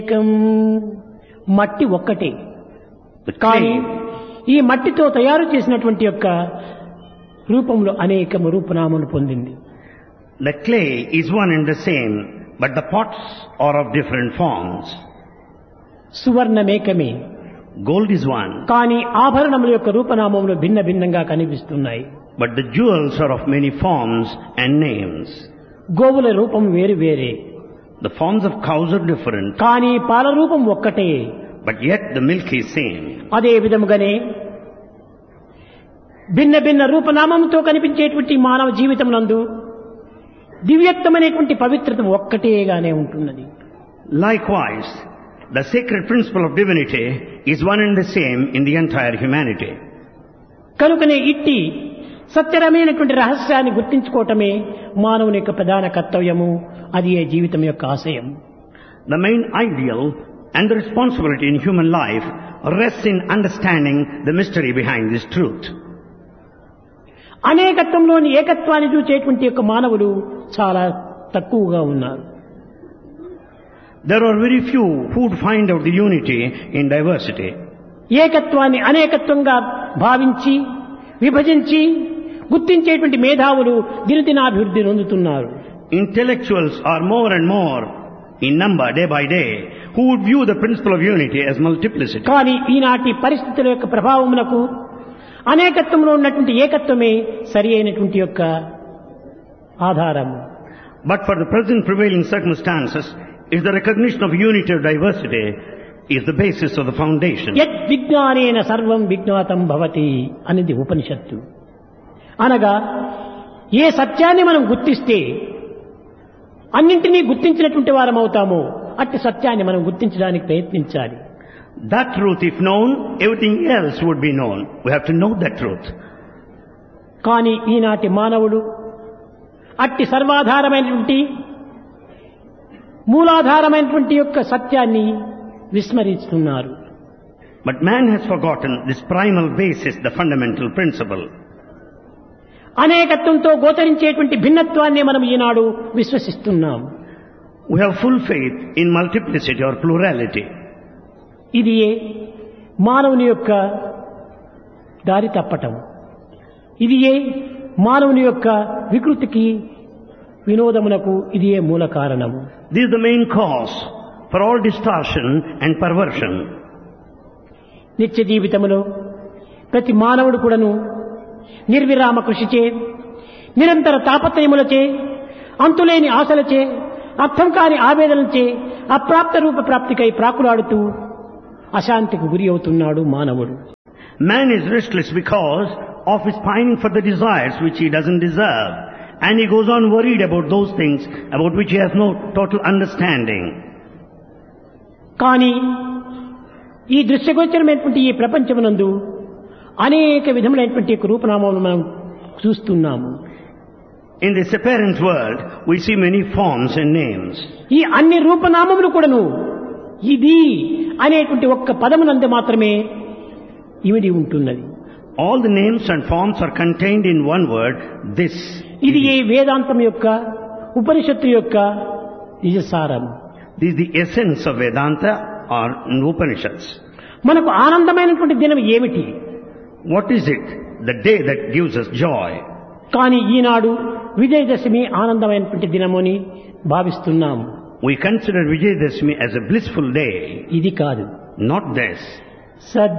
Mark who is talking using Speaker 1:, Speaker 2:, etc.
Speaker 1: ఏకం మట్టి ఒక్కటే
Speaker 2: The
Speaker 1: కానీ
Speaker 2: clay,
Speaker 1: ఈ మట్టితో తయారు చేసినటువంటి యొక్క రూపంలో అనేకము రూపనామములు పొందింది
Speaker 2: the clay is one and the same, but the pots are of different forms.
Speaker 1: సువర్ణమేకమే
Speaker 2: Gold is one,
Speaker 1: కానీ ఆభరణముల యొక్క రూపనామములు భిన్న భిన్నంగా కనిపిస్తున్నాయి
Speaker 2: but the jewels are of many forms and names.
Speaker 1: గోవుల రూపం వేరు వేరే
Speaker 2: The forms of cows are different,
Speaker 1: కానీ పాల రూపం ఒక్కటే
Speaker 2: but yet the milk is same.
Speaker 1: అదే విధముగానే భిన్న భిన్న రూపనామంతో కనిపించేటువంటి మానవ జీవితం నందు దివ్యత్వమైనటువంటి పవిత్రత ఒక్కటేగానే ఉంటున్నది
Speaker 2: Likewise, the sacred principle of divinity is one and the same in the entire humanity.
Speaker 1: కనుకనే ఇట్టి సత్యరమైనటువంటి రహస్యాన్ని గుర్తించుకోవటమే మానవుని యొక్క ప్రధాన కర్తవ్యము అది ఏ జీవితం యొక్క ఆశయం
Speaker 2: The main ideal and the responsibility in human life rests in understanding the mystery behind this truth.
Speaker 1: అనేకత్వంలోని ఏకత్వాన్ని చూచేటువంటి యొక్క మానవులు చాలా తక్కువగా ఉన్నారు
Speaker 2: There are very few who would find out the unity in diversity.
Speaker 1: ఏకత్వాన్ని అనేకత్వంగా భావించి విభజించి గుర్తించేటువంటి మేధావులు దినదినాభివృద్ధి నొందుతున్నారు
Speaker 2: Intellectuals are more and more in number day by day who would view the principle of unity as multiplicity.
Speaker 1: కానీ ఈనాటి పరిస్థితుల యొక్క ప్రభావమునకు అనేకత్వంలో ఉన్నటువంటి ఏకత్వమే సరి అయినటువంటి యొక్క ఆధారము
Speaker 2: But for the present prevailing circumstances, is the recognition of unity or diversity is the basis of the foundation.
Speaker 1: యద్ విజ్ఞానేన సర్వం విజ్ఞాతం భవతి అనేది ఉపనిషత్తు అనగా ఏ సత్యాన్ని మనం గుర్తిస్తే అన్నింటినీ గుర్తించినటువంటి వారం అవుతామో అట్టి సత్యాన్ని మనం గుర్తించడానికి ప్రయత్నించాలి
Speaker 2: That truth, if known, everything else would be known. We have to know that truth.
Speaker 1: కానీ ఈనాటి మానవుడు అట్టి సర్వాధారమైనటువంటి మూలాధారమైనటువంటి యొక్క సత్యాన్ని విస్మరిస్తున్నారు
Speaker 2: But man has forgotten this primal basis, the fundamental principle.
Speaker 1: అనేకత్వంతో గోచరించేటువంటి భిన్నత్వాన్ని మనం ఈనాడు విశ్వసిస్తున్నాం
Speaker 2: We have full faith in multiplicity or plurality.
Speaker 1: ఇది ఏ మానవుని యొక్క దారి తప్పటం ఇది ఏ మానవుని యొక్క వికృతికి వినోదమునకు ఇది ఏ మూల కారణము
Speaker 2: This is the main cause for all distortion and perversion.
Speaker 1: నిత్య జీవితములో ప్రతి మానవుడు కూడాను నిర్విరామ కృషిచే నిరంతర తాపత్రయములచే అంతులేని ఆశలచే అర్థం కాని ఆవేదనలచే అప్రాప్త రూప ప్రాప్తికై ప్రాకులాడుతూ అశాంతికి గురి అవుతున్నాడు మానవుడు
Speaker 2: Man is restless because of his pining for the desires which he doesn't deserve. And he goes on worried about those things about which he has no total understanding.
Speaker 1: కానీ ఈ దృశ్యగోచరమైనటువంటి ఈ ప్రపంచమునందు అనేక విధములైనటువంటి యొక్క రూపనామాలను మనం చూస్తున్నాము
Speaker 2: In this apparent world, we see many forms and names.
Speaker 1: ఈ అన్ని రూపనామములు కూడాను ఇది అనేటువంటి ఒక్క పదమునందు మాత్రమే ఇమిడి ఉంటున్నది
Speaker 2: All the names and forms are contained in one word, this.
Speaker 1: ఇది ఈ వేదాంతం యొక్క ఉపనిషత్తు యొక్క నిజసారం
Speaker 2: This is the essence of Vedanta or Upanishads.
Speaker 1: మనకు ఆనందమైనటువంటి దినం ఏమిటి
Speaker 2: What is it? The day that gives us joy.
Speaker 1: కానీ ఈనాడు విజయదశమి ఆనందమైనటువంటి దినమని భావిస్తున్నాము
Speaker 2: We consider Vijayadashmi as a blissful day.
Speaker 1: ఇది కాదు
Speaker 2: Not this.
Speaker 1: సద్